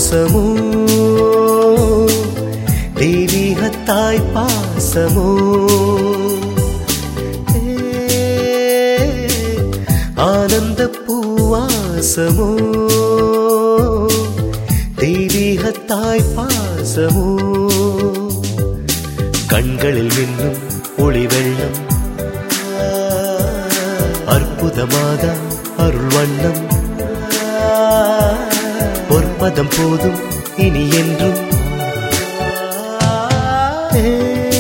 பாசமோ தெய்வீக தாய் பாசமோ ஏ, ஆனந்த பூவாசமோ தெய்வீக தாய் பாசமோ கண்களில் மின்னும் ஒளி வெள்ளம் அற்புதமாத அருள் வண்ணம் பொற்பதம் போதும் இனி என்றும் ஏ,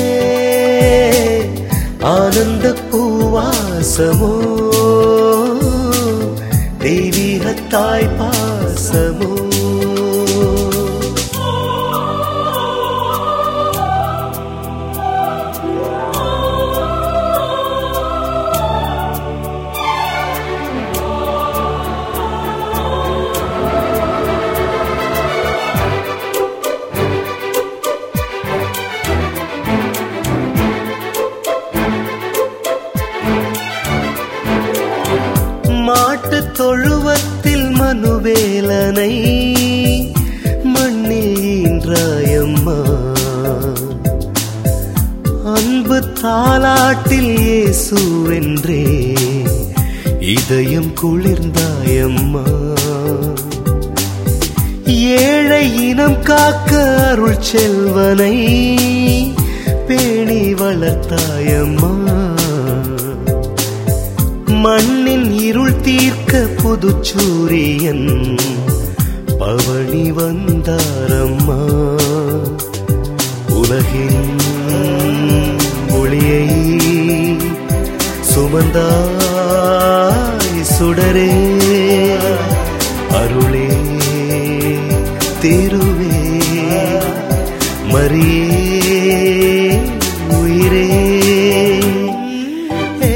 ஆனந்த பூவாசமோ தெய்வீக தாய் பாசமோ மாட்டுத் தொழுவத்தில் மனுவேலனை மண்ணில் ஈன்றாயம்மா அன்பு தாலாட்டில் இயேசுவென்றே இதயம் குளிர்ந்தாயம்மா ஏழை இனம் காக்க அருள் செல்வனை பேணி வளர்த்தாயம்மா மண்ணின் இருள் தீர்க்க புதுச்சூரியன் பவனி வந்தாரம்மா உலகின் ஒளியை சுமந்தாய் சுடரே அருளே திருவே மரியே உயிரே ஏ,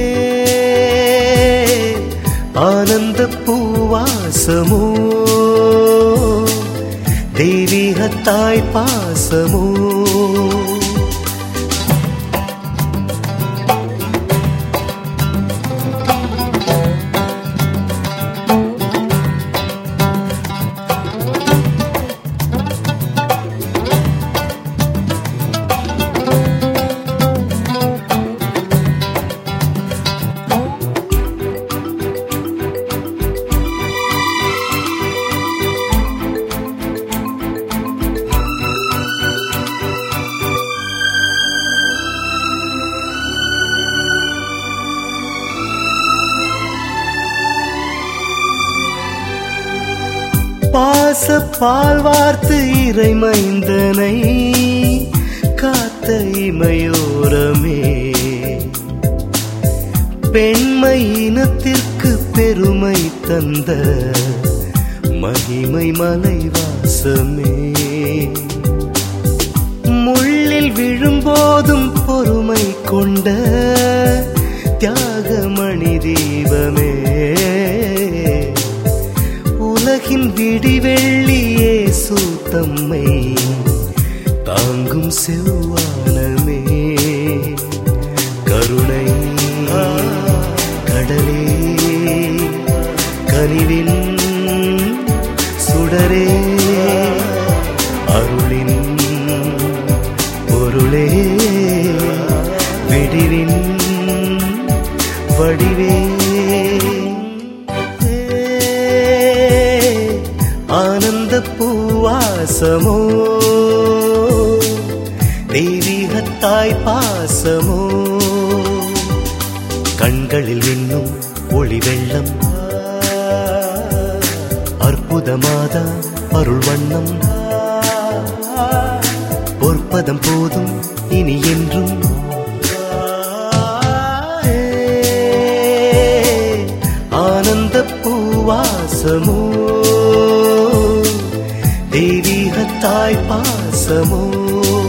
ஆனந்த பூவாசமோ தெய்வீக தாய் பாசமோ பாச பால் வார்த்து இறைமைந்தனை காத்த இமையோரமே பெண்மை இனத்திற்கு பெருமை தந்த மகிமை மலைவாசமே முள்ளில் விழும்போதும் பொறுமை கொண்ட தியாகமணி தீபமே உலகின் விடிவெள்ளியே சூத்தம்மை தாங்கும் செவ்வானமே கருணை கடலே கனிவின் சுடரே அருளின் பொருளே விடிவின் வடிவே ஆனந்த பூவாசமோ தெய்வீக தாய் பாசமோ கண்களில் இன்னும் ஒளி வெள்ளம் அற்புதமாத அருள் வண்ணம் பொற்பதம் போதும் இனி என்றும் ஏ, ஆனந்த பூவாசமோ தெய்வீக தாய் பாசமோ